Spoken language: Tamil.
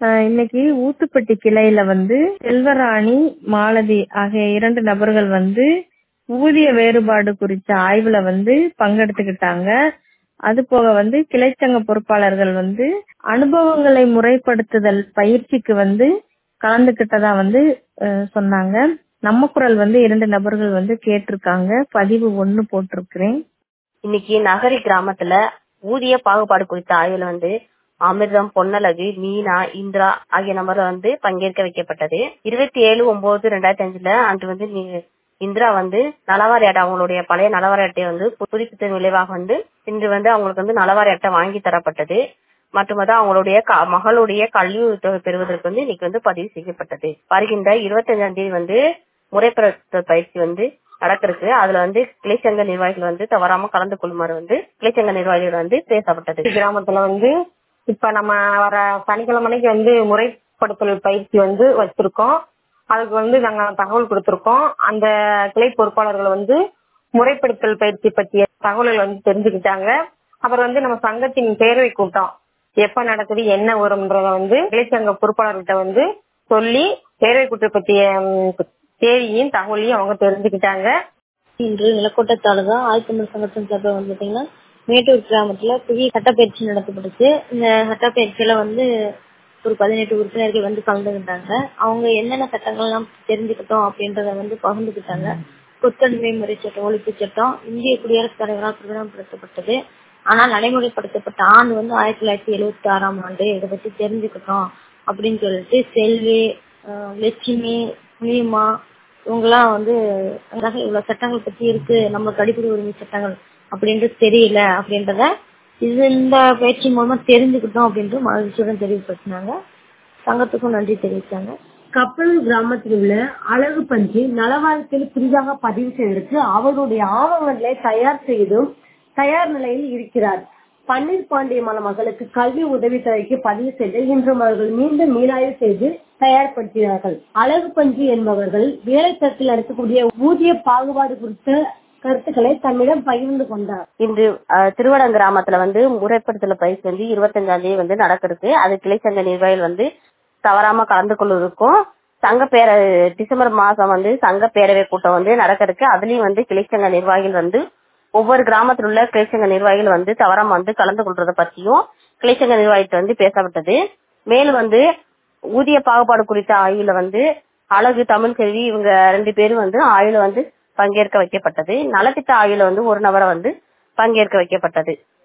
ஆஹ் இன்னைக்கு ஊத்துப்பட்டி கிளையில வந்து செல்வராணி மாலதி ஆகிய இரண்டு நபர்கள் வந்து ஊதிய வேறுபாடு குறித்த ஆய்வுல வந்து பங்கெடுத்துக்கிட்டாங்க அது போக வந்து கிளைச்சங்க பொறுப்பாளர்கள் வந்து அனுபவங்களை முறைப்படுத்துதல் பயிற்சிக்கு வந்து கலந்துகிட்டதா வந்து அஹ், சொன்னாங்க நம்ம குரல் வந்து இரண்டு நபர்கள் வந்து கேட்டிருக்காங்க பதிவு ஒண்ணு போட்டிருக்கிறேன் இன்னைக்கு நகரி கிராமத்துல ஊதிய பாகுபாடு குறித்த ஆய்வுல வந்து அமிர்தம் பொன்னழகு மீனா இந்திரா ஆகிய நபர்கள் வந்து பங்கேற்க வைக்கப்பட்டது இருபத்தி ஏழு ஒன்பது ரெண்டாயிரத்தி அஞ்சுல அன்று வந்து நீ- இந்திரா வந்து நலவாரி அட்டை அவங்களுடைய பழைய நலவாரி அட்டையை வந்து புதுப்பித்ததன் விளைவாக வந்து இன்று வந்து அவங்களுக்கு வந்து நலவாரி அட்டை வாங்கி தரப்பட்டது மற்றும் வந்து அவங்களுடைய க- மகளுடைய கல்வி தொகை பெறுவதற்கு வந்து இன்னைக்கு வந்து பதிவு செய்யப்பட்டது வருகின்ற இருபத்தஞ்சாம் தேதி வந்து முறைப்படுத்தல் பயிற்சி வந்து நடக்கிறதுக்கு அதுல வந்து கிளைச்சங்க நிர்வாகிகள் வந்து தவறாம கலந்து கொள்ளுமாறு வந்து கிளைச்சங்க நிர்வாகிகள் வந்து பேசப்பட்டது கிராமத்துல வந்து இப்ப நம்ம வர சனிக்கிழமை அன்னைக்கு வந்து முறைப்படுத்தல் பயிற்சி வந்து வச்சிருக்கோம் அதுக்கு வந்து நாங்க தகவல் கொடுத்திருக்கோம் அந்த கிளை பொறுப்பாளர்கள் வந்து முறைப்படுத்தல் பயிற்சி பற்றிய தகவல்கள் வந்து தெரிஞ்சுக்கிட்டாங்க அப்புறம் வந்து நம்ம சங்கத்தின் பேரவை கூட்டம் எப்ப நடக்குது என்ன வரும்ன்றத வந்து கிளைச்சங்க பொறுப்பாளர்கிட்ட வந்து சொல்லி பேரவை கூட்டம் பற்றிய ம், தேதியும் தகவலையும் அவங்க தெரிஞ்சுக்கிட்டாங்க இன்று நிலக்கோட்டை தாலுகா ஆதித்தமிழ் சங்கத்தின் சார்பில் வந்து பாத்தீங்கன்னா மேட்டூர் கிராமத்துல புதிய சட்டப்பயிற்சி நடத்தப்பட்டுச்சு இந்த சட்டப்பயிற்சியில வந்து ஒரு பதினெட்டு உறுப்பினர்கள் வந்து கலந்துக்கிட்டாங்க அவங்க என்னென்ன சட்டங்கள்லாம் தெரிஞ்சுக்கிட்டோம் அப்படின்றத வந்து பகிர்ந்துக்கிட்டாங்க கொத்தடிமை முறை சட்டம் ஒழிப்பு சட்டம் இந்திய குடியரசுத் தலைவரால் பிரகடனப்படுத்தப்பட்டது ஆனால் நடைமுறைப்படுத்தப்பட்ட ஆண்டு வந்து ஆயிரத்தி தொள்ளாயிரத்தி எழுவத்தி ஆறாம் ஆண்டு இதை பத்தி தெரிஞ்சுக்கிட்டோம் அப்படின்னு சொல்லிட்டு செல்வி ஆஹ் லட்சுமி புனியம்மா இவங்கெல்லாம் வந்து அதாக இவ்வளவு சட்டங்கள் பத்தி இருக்கு நம்மளுக்கு அடிப்படை உரிமை சட்டங்கள் அப்படின்றது தெரியல அப்படின்றத இது இந்த பயிற்சி மூலமா தெரிஞ்சுக்கிட்டோம் அப்படின்ட்டு மகிழ்ச்சியுடன் தெளிவுபடுத்தினாங்க சங்கத்துக்கும் நன்றி தெரிவித்தாங்க கப்பலூர் கிராமத்தில் உள்ள அழகு பஞ்சு நலவாரியத்தில் புதிதாக பதிவு செய்வதற்கு அவருடைய ஆவணங்களை தயார் செய்தும் தயார் நிலையில் இருக்கிறார் பன்னீர் பாண்டியமான மகளுக்கு கல்வி உதவித்தொகைக்கு பதிவு செய்து இன்று அவர்கள் மீண்டும் மீளாய்வு செய்து தயார்படுத்தினார்கள் அழகு பஞ்சு என்பவர்கள் வேலை தரத்தில் நடத்தக்கூடிய ஊதிய பாகுபாடு குறித்த கருத்துக்களை தம்மிடம் பகிர்ந்து கொண்டார் இன்று அஹ், திருவடம் கிராமத்துல வந்து முறைப்படுத்தல் பயிற்சி வந்து இருபத்தஞ்சாம் தேதி வந்து நடக்கிறது அது கிளைச்சங்க நிர்வாகிகள் வந்து தவறாம கலந்து கொள்வதற்கும் சங்க பேர டிசம்பர் மாசம் வந்து சங்க பேரவை கூட்டம் வந்து நடக்கிறதுக்கு அதுலயும் வந்து கிளைச்சங்க நிர்வாகிகள் வந்து ஒவ்வொரு கிராமத்தில் உள்ள கிளைச்சங்க நிர்வாகிகள் வந்து தவறாம வந்து கலந்து கொள்றத பத்தியும் கிளைச்சங்க நிர்வாகிகிட்ட வந்து பேசப்பட்டது மேலும் வந்து ஊதிய பாகுபாடு குறித்த ஆய்வுல வந்து அழகு தமிழ் செல்வி இவங்க ரெண்டு பேரும் வந்து ஆய்வுல வந்து பங்கேற்க வைக்கப்பட்டது நலத்திட்ட ஆய்வுல வந்து ஒரு நபரை வந்து பங்கேற்க வைக்கப்பட்டது